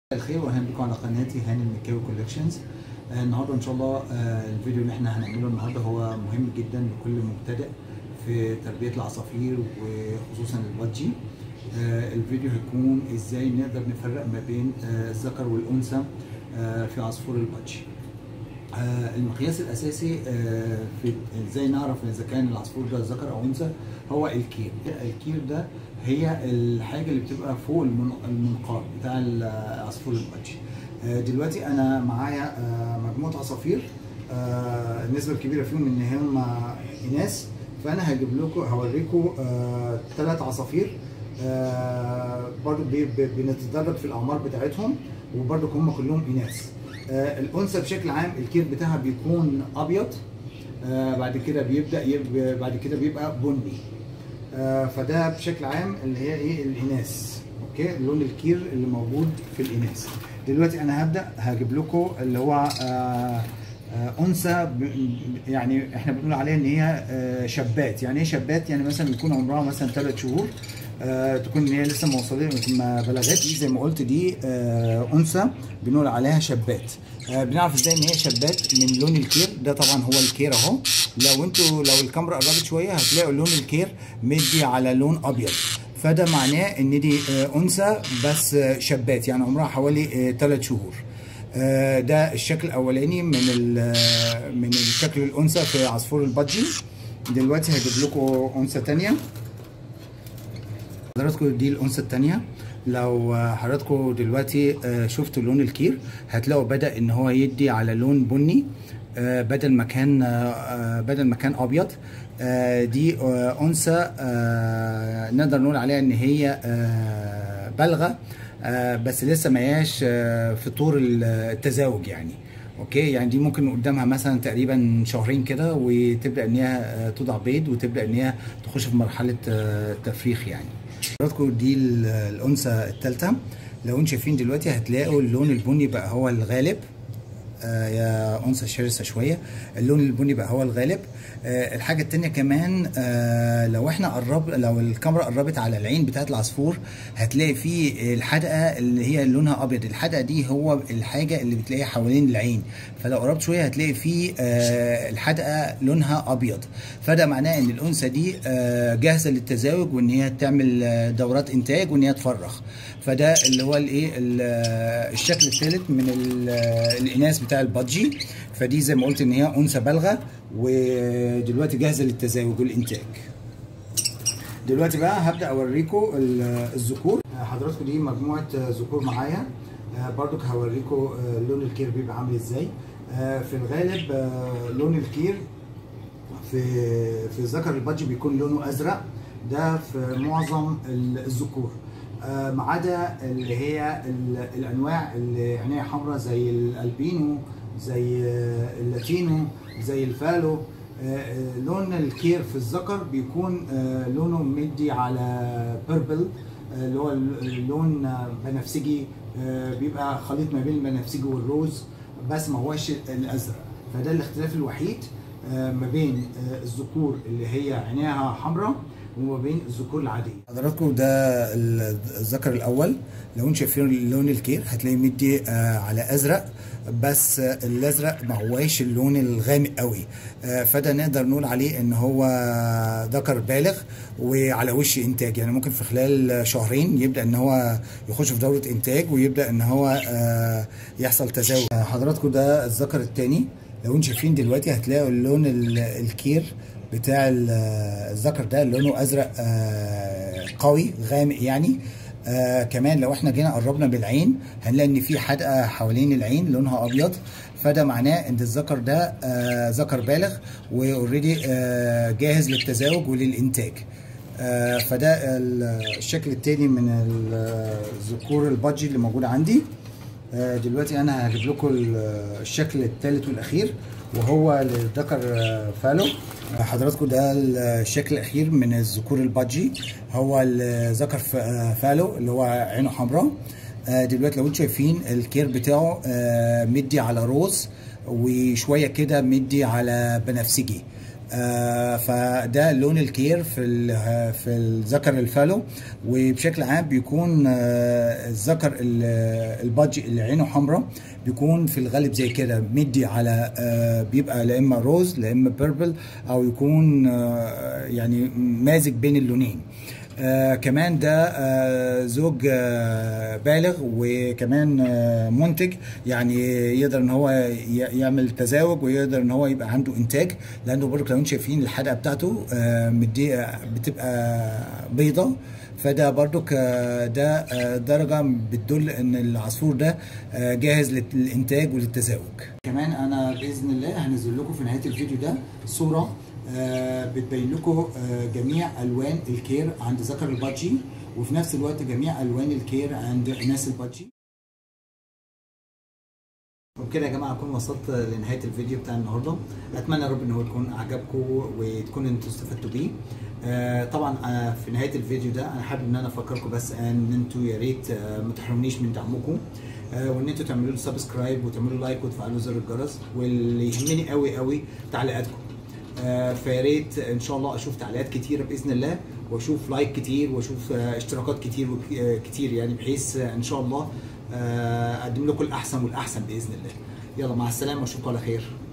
الخير واهلا بكم على قناتي هاني المكاوي كولكشنز آه النهارده ان شاء الله آه الفيديو اللي احنا هنعمله النهارده هو مهم جدا لكل مبتدئ في تربيه العصافير وخصوصا البادجي آه الفيديو هيكون ازاي نقدر نفرق ما بين آه الذكر والانثى آه في عصفور البادجي آه المقياس الاساسي آه في ازاي نعرف اذا كان العصفور ده ذكر او انثى هو الكير الكير ده هي الحاجه اللي بتبقى فوق المنقار بتاع العصفور البادجي آه دلوقتي انا معايا آه مجموعه عصافير آه النسبه الكبيره فيهم ان هم اناث فانا هجيب لكم هوريكم ثلاث عصافير برضو بنتدرج في الاعمار بتاعتهم وبرضو هم كلهم اناث آه الانثى بشكل عام الكير بتاعها بيكون ابيض آه بعد كده بيبدا يب... بعد كده بيبقى بني آه فده بشكل عام اللي هي ايه الاناث اوكي لون الكير اللي موجود في الاناث دلوقتي انا هبدا هجيب لكم اللي هو انثى يعني احنا بنقول عليها ان هي شابات يعني ايه شابات يعني مثلا يكون عمرها مثلا ثلاث شهور آه تكون ان هي لسه ما وصلتش ما بلغتش زي ما قلت دي آه انثى بنقول عليها شابات آه بنعرف ازاي ان هي شابات من لون الكير ده طبعا هو الكير اهو لو انتوا لو الكاميرا قربت شويه هتلاقوا لون الكير مدي على لون ابيض فده معناه ان دي آه انثى بس آه شابات يعني عمرها حوالي ثلاث آه شهور آه ده الشكل الاولاني من من الشكل الانثى في عصفور البادجي دلوقتي هجيب لكم انثى ثانيه حضراتكم دي الانثى الثانيه لو حضراتكم دلوقتي شفتوا لون الكير هتلاقوا بدا ان هو يدي على لون بني بدل ما كان بدل ما كان ابيض دي انثى نقدر نقول عليها ان هي بالغه بس لسه ما هياش في طور التزاوج يعني اوكي يعني دي ممكن قدامها مثلا تقريبا شهرين كده وتبدا ان هي تضع بيض وتبدا ان هي تخش في مرحله التفريخ يعني حضراتكم دي الانثى الثالثه لو انتم شايفين دلوقتي هتلاقوا اللون البني بقى هو الغالب آه يا انثى شرسه شويه اللون البني بقى هو الغالب آه الحاجه الثانيه كمان آه لو احنا قرب لو الكاميرا قربت على العين بتاعت العصفور هتلاقي فيه الحدقه اللي هي لونها ابيض الحدقه دي هو الحاجه اللي بتلاقيها حوالين العين فلو قربت شويه هتلاقي فيه آه الحدقه لونها ابيض فده معناه ان الانثى دي آه جاهزه للتزاوج وان هي تعمل دورات انتاج وان هي تفرخ فده اللي هو الايه الشكل الثالث من الاناث بتاع البادجي فدي زي ما قلت ان هي انثى بالغه ودلوقتي جاهزه للتزاوج والانتاج دلوقتي بقى هبدا اوريكم الذكور حضراتكم دي مجموعه ذكور معايا برضك هوريكم لون الكير بيبقى عامل ازاي في الغالب لون الكير في في ذكر البادجي بيكون لونه ازرق ده في معظم الذكور ما عدا اللي هي الانواع اللي عينيها حمراء زي الالبينو زي اللاتينو زي الفالو لون الكير في الذكر بيكون لونه مدي على بيربل اللي هو اللون بنفسجي بيبقى خليط ما بين البنفسجي والروز بس ما هوش الازرق فده الاختلاف الوحيد ما بين الذكور اللي هي عينيها حمراء وما بين الذكور العاديه حضراتكم ده الذكر الاول لو انتم شايفين لون الكير هتلاقيه مدي آه على ازرق بس آه الازرق ما هواش اللون الغامق قوي آه فده نقدر نقول عليه ان هو ذكر بالغ وعلى وش انتاج يعني ممكن في خلال شهرين يبدا ان هو يخش في دوره انتاج ويبدا ان هو آه يحصل تزاوج حضراتكم ده الذكر الثاني لو انتم شايفين دلوقتي هتلاقوا اللون الكير بتاع الذكر ده لونه ازرق آه قوي غامق يعني آه كمان لو احنا جينا قربنا بالعين هنلاقي ان في حدقه حوالين العين لونها ابيض فده معناه ان الذكر ده آه ذكر بالغ واوريدي آه جاهز للتزاوج وللانتاج آه فده الشكل التاني من الذكور البادجي اللي موجود عندي آه دلوقتي انا هجيب لكم الشكل الثالث والاخير وهو للذكر فالو حضراتكم ده الشكل الاخير من الذكور البادجي هو الذكر فالو اللي هو عينه حمراء دلوقتي لو انتم شايفين الكير بتاعه مدي على روز وشويه كده مدي على بنفسجي آه، فده لون الكير في ال- في الذكر الفالو وبشكل عام بيكون آه، الذكر ال- البادجي اللي عينه حمراء بيكون في الغالب زي كده مدي على آه، بيبقى لا اما روز لا اما بيربل او يكون آه، يعني مازج بين اللونين آه كمان ده آه زوج آه بالغ وكمان آه منتج يعني يقدر ان هو ي- يعمل تزاوج ويقدر ان هو يبقى عنده انتاج لانه برضه لو انتم شايفين الحلقه بتاعته آه مدي بتبقى بيضه فده برضو ده آه، درجة بتدل ان العصفور ده آه، جاهز للانتاج وللتزاوج كمان انا باذن الله هنزل لكم في نهاية الفيديو ده صورة آه، بتبين لكم آه، جميع الوان الكير عند ذكر البادجي وفي نفس الوقت جميع الوان الكير عند اناث البادجي وبكده يا جماعه اكون وصلت لنهايه الفيديو بتاع النهارده اتمنى يا رب ان هو يكون عجبكم وتكونوا انتوا استفدتوا بيه آه طبعا آه في نهايه الفيديو ده انا حابب ان انا افكركم بس ان انتوا يا ريت آه ما تحرمونيش من دعمكم آه وان انتوا تعملوا لي سبسكرايب وتعملوا لايك وتفعلوا زر الجرس واللي يهمني قوي قوي تعليقاتكم آه فيا ريت ان شاء الله اشوف تعليقات كتيره باذن الله واشوف لايك كتير واشوف آه اشتراكات كتير وك- آه كتير يعني بحيث آه ان شاء الله آه اقدم لكم الاحسن والاحسن باذن الله يلا مع السلامه واشوفكم على خير